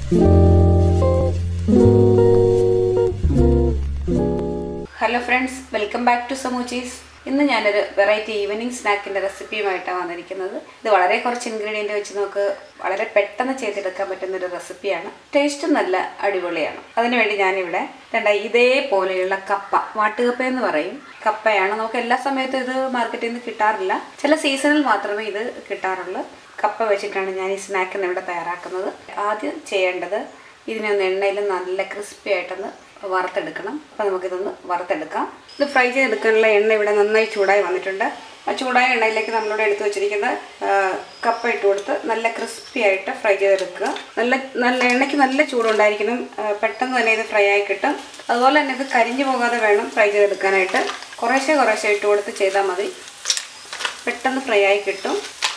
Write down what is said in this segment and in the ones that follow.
hello friends welcome back to സമൂച്ചീസ് ഇന്ന് ഞാനൊരു വെറൈറ്റി ഈവനിങ് സ്നാക്കിൻ്റെ റെസിപ്പിയുമായിട്ടാണ് വന്നിരിക്കുന്നത് ഇത് വളരെ കുറച്ച് ഇൻഗ്രീഡിയൻറ്റ് വെച്ച് നമുക്ക് വളരെ പെട്ടെന്ന് ചെയ്തെടുക്കാൻ പറ്റുന്ന ഒരു റെസിപ്പിയാണ് ടേസ്റ്റും നല്ല അടിപൊളിയാണ് അതിനുവേണ്ടി ഞാനിവിടെ രണ്ട ഇതേപോലെയുള്ള കപ്പ വാട്ടുകപ്പ എന്ന് പറയും കപ്പയാണ് നമുക്ക് എല്ലാ സമയത്തും ഇത് മാർക്കറ്റിൽ നിന്ന് കിട്ടാറില്ല ചില സീസണിൽ മാത്രമേ ഇത് കിട്ടാറുള്ളൂ കപ്പ വെച്ചിട്ടാണ് ഞാൻ ഈ സ്നാക്ക് ഇന്ന് ഇവിടെ തയ്യാറാക്കുന്നത് ആദ്യം ചെയ്യേണ്ടത് ഇതിനെ ഒന്ന് എണ്ണയിൽ നല്ല ക്രിസ്പി ആയിട്ടൊന്ന് വറുത്തെടുക്കണം അപ്പോൾ നമുക്കിതൊന്ന് വറുത്തെടുക്കാം ഇത് ഫ്രൈ ചെയ്തെടുക്കാനുള്ള എണ്ണ ഇവിടെ നന്നായി ചൂടായി വന്നിട്ടുണ്ട് ആ ചൂടായ എണ്ണയിലേക്ക് നമ്മളിവിടെ എടുത്തു വെച്ചിരിക്കുന്ന ആ, കപ്പ ഇട്ട് കൊടുത്ത് നല്ല ക്രിസ്പി ആയിട്ട് ഫ്രൈ ചെയ്തെടുക്കുക നല്ല നല്ല എണ്ണയ്ക്ക് നല്ല ചൂടുണ്ടായിരിക്കണം ആ, പെട്ടെന്ന് തന്നെ ഇത് ഫ്രൈ ആയി കിട്ടും അതുപോലെ തന്നെ ഇത് കരിഞ്ഞു പോകാതെ വേണം ഫ്രൈ ചെയ്തെടുക്കാനായിട്ട് കുറേശ്ശെ കുറേശ്ശെ ഇട്ട് കൊടുത്ത് ചെയ്താൽ മതി പെട്ടെന്ന് ഫ്രൈ ആയി കിട്ടും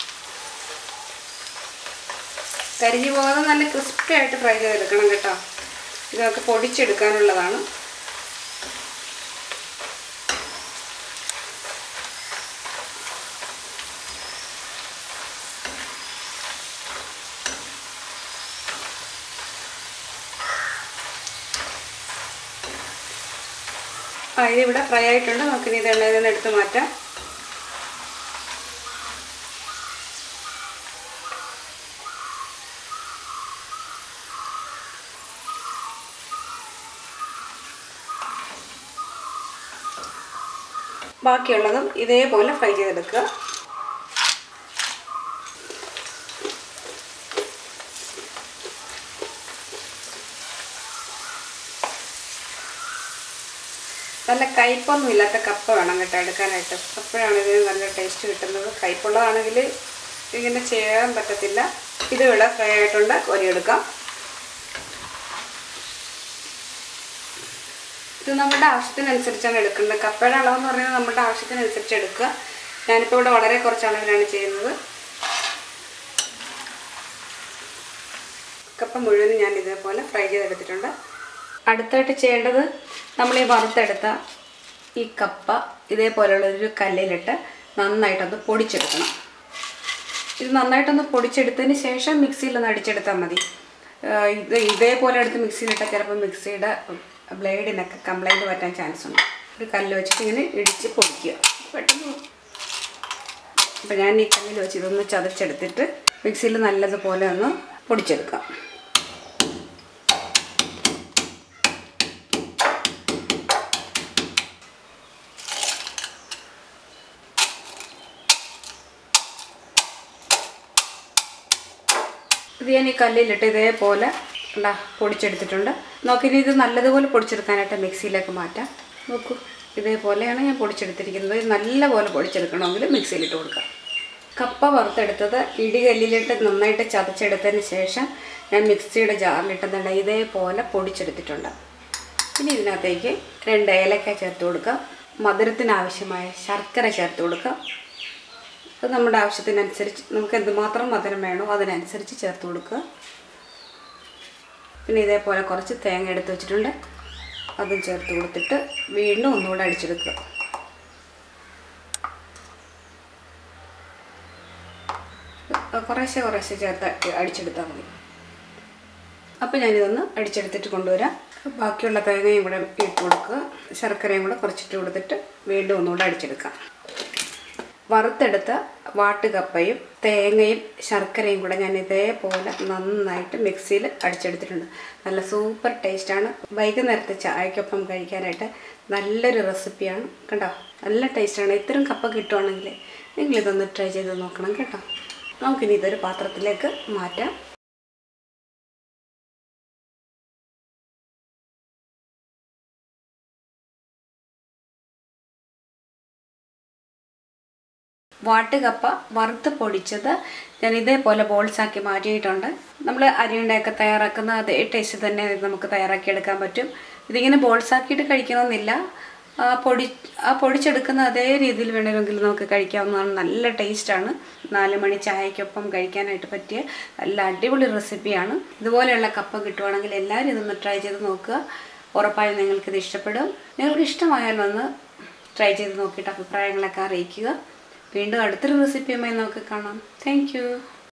കരിഞ്ഞു പോകാതെ നല്ല ക്രിസ്പി ആയിട്ട് ഫ്രൈ ചെയ്തെടുക്കണം കേട്ടോ ഇതൊക്കെ പൊടിച്ചെടുക്കാനുള്ളതാണ് ആ ഇതിവിടെ ഫ്രൈ ആയിട്ടുണ്ട് നമുക്കിനി ഇത് എണ്ണയിൽ നിന്ന് എടുത്ത് മാറ്റാം ബാക്കിയുള്ളതും ഇതേപോലെ ഫ്രൈ ചെയ്തെടുക്കുക നല്ല കയ്പൊന്നും ഇല്ലാത്ത കപ്പ വേണം കേട്ടോ എടുക്കാനായിട്ട് അപ്പോഴാണ് ഇതിന് നല്ല ടേസ്റ്റ് കിട്ടുന്നത് കയ്പുള്ളതാണെങ്കിൽ ഇങ്ങനെ ചെയ്യാൻ പറ്റത്തില്ല ഇത് ഇവിടെ ഫ്രൈ ആയിട്ടുണ്ട് കോരിയെടുക്കാം ഇത് നമ്മുടെ ആവശ്യത്തിനനുസരിച്ചാണ് എടുക്കുന്നത് കപ്പയുടെ അളവെന്ന് പറയുന്നത് നമ്മുടെ ആവശ്യത്തിനനുസരിച്ച് എടുക്കുക ഞാനിപ്പോൾ ഇവിടെ വളരെ കുറച്ച് അളവിലാണ് ചെയ്യുന്നത് കപ്പ മുഴുവനും ഞാൻ ഇതേപോലെ ഫ്രൈ ചെയ്തെടുത്തിട്ടുണ്ട് അടുത്തായിട്ട് ചെയ്യേണ്ടത് നമ്മൾ ഈ വറുത്തെടുത്ത ഈ കപ്പ ഇതേപോലെയുള്ള ഒരു കല്ലിലിട്ട് നന്നായിട്ടൊന്ന് പൊടിച്ചെടുക്കണം ഇത് നന്നായിട്ടൊന്ന് പൊടിച്ചെടുത്തതിന് ശേഷം മിക്സിയിൽ ഒന്ന് അടിച്ചെടുത്താൽ മതി ആഹ് ഇത് ഇതേപോലെ എടുത്ത് മിക്സിയിലിട്ടാൽ ചിലപ്പോൾ മിക്സിയുടെ ബ്ലേഡിനൊക്കെ കംപ്ലൈൻറ്റ് പറ്റാൻ ചാൻസ് ഉണ്ട് ഒരു കല്ല് വെച്ചിട്ട് ഇങ്ങനെ ഇടിച്ച് പൊടിക്കുക പെട്ടെന്ന് അപ്പോൾ ഞാൻ ഈ കല്ലിൽ വെച്ച് ഇതൊന്ന് ചതച്ചെടുത്തിട്ട് മിക്സിയിൽ നല്ലതുപോലെ ഒന്ന് പൊടിച്ചെടുക്കാം ഇത് ഞാൻ ഈ കല്ലിലിട്ട് ഇതേപോലെ എന്താ പൊടിച്ചെടുത്തിട്ടുണ്ട് നോക്കിനി ഇത് നല്ലതുപോലെ പൊടിച്ചെടുക്കാനായിട്ട് മിക്സിയിലേക്ക് മാറ്റാം നോക്കൂ ഇതേപോലെയാണ് ഞാൻ പൊടിച്ചെടുത്തിരിക്കുന്നത് ഇത് നല്ലപോലെ പൊടിച്ചെടുക്കണമെങ്കിൽ മിക്സിയിലിട്ട് കൊടുക്കാം കപ്പ വറുത്തെടുത്തത് ഇടികല്ലിലിട്ട് നന്നായിട്ട് ചതച്ചെടുത്തതിന് ശേഷം ഞാൻ മിക്സിയുടെ ജാറിലിട്ടുന്നുണ്ട് ഇതേപോലെ പൊടിച്ചെടുത്തിട്ടുണ്ട് ഇനി ഇതിനകത്തേക്ക് രണ്ട് ഏലക്ക ചേർത്ത് കൊടുക്കാം മധുരത്തിനാവശ്യമായ ശർക്കര ചേർത്ത് കൊടുക്കാം അത് നമ്മുടെ ആവശ്യത്തിനനുസരിച്ച് നമുക്ക് എന്തുമാത്രം മധുരം വേണോ അതിനനുസരിച്ച് ചേർത്ത് കൊടുക്കുക പിന്നെ ഇതേപോലെ കുറച്ച് തേങ്ങ എടുത്ത് വെച്ചിട്ടുണ്ട് അതും ചേർത്ത് കൊടുത്തിട്ട് വീണ്ടും ഒന്നുകൂടെ അടിച്ചെടുക്കുക കുറേശ്ശെ കുറേശ്ശെ ചേർത്ത് അടിച്ചെടുത്താൽ മതി അപ്പോൾ ഞാനിതൊന്ന് അടിച്ചെടുത്തിട്ട് കൊണ്ടുവരാം ബാക്കിയുള്ള തേങ്ങയും കൂടെ ഇട്ട് കൊടുക്കുക ശർക്കരയും കൂടെ കുറച്ചിട്ട് കൊടുത്തിട്ട് വീണ്ടും ഒന്നുകൂടെ അടിച്ചെടുക്കാം വറുത്തെടുത്ത വാട്ടുകപ്പയും തേങ്ങയും ശർക്കരയും കൂടെ ഞാൻ ഇതേപോലെ നന്നായിട്ട് മിക്സിയിൽ അടിച്ചെടുത്തിട്ടുണ്ട് നല്ല സൂപ്പർ ടേസ്റ്റാണ് വൈകുന്നേരത്തെ ചായക്കൊപ്പം കഴിക്കാനായിട്ട് നല്ലൊരു റെസിപ്പിയാണ് കേട്ടോ നല്ല ടേസ്റ്റാണ് ഇത്തരം കപ്പ കിട്ടുവാണെങ്കിൽ നിങ്ങളിതൊന്ന് ട്രൈ ചെയ്ത് നോക്കണം കേട്ടോ നമുക്കിനി ഇതൊരു പാത്രത്തിലേക്ക് മാറ്റാം വാട്ടുകപ്പ വറുത്ത് പൊടിച്ചത് ഞാൻ ഇതേപോലെ ബോൾസാക്കി മാറ്റിയിട്ടുണ്ട് നമ്മൾ അരിയുണ്ടയൊക്കെ തയ്യാറാക്കുന്ന അതേ ടേസ്റ്റ് തന്നെ ഇത് നമുക്ക് തയ്യാറാക്കി എടുക്കാൻ പറ്റും ഇതിങ്ങനെ ബോൾസാക്കിയിട്ട് കഴിക്കണമെന്നില്ല ആ പൊടി ആ പൊടിച്ചെടുക്കുന്ന അതേ രീതിയിൽ വേണമെങ്കിൽ നമുക്ക് കഴിക്കാവുന്നതാണ് നല്ല ടേസ്റ്റാണ് നാല് മണി ചായക്കൊപ്പം കഴിക്കാനായിട്ട് പറ്റിയ നല്ല അടിപൊളി റെസിപ്പിയാണ് ഇതുപോലെയുള്ള കപ്പ കിട്ടുവാണെങ്കിൽ എല്ലാവരും ഇതൊന്ന് ട്രൈ ചെയ്ത് നോക്കുക ഉറപ്പായും നിങ്ങൾക്കിത് ഇഷ്ടപ്പെടും നിങ്ങൾക്ക് ഇഷ്ടമായാലൊന്ന് ട്രൈ ചെയ്ത് നോക്കിയിട്ട് അഭിപ്രായങ്ങളൊക്കെ അറിയിക്കുക വീണ്ടും അടുത്തൊരു റെസിപ്പിയുമായി നമുക്ക് കാണാം താങ്ക്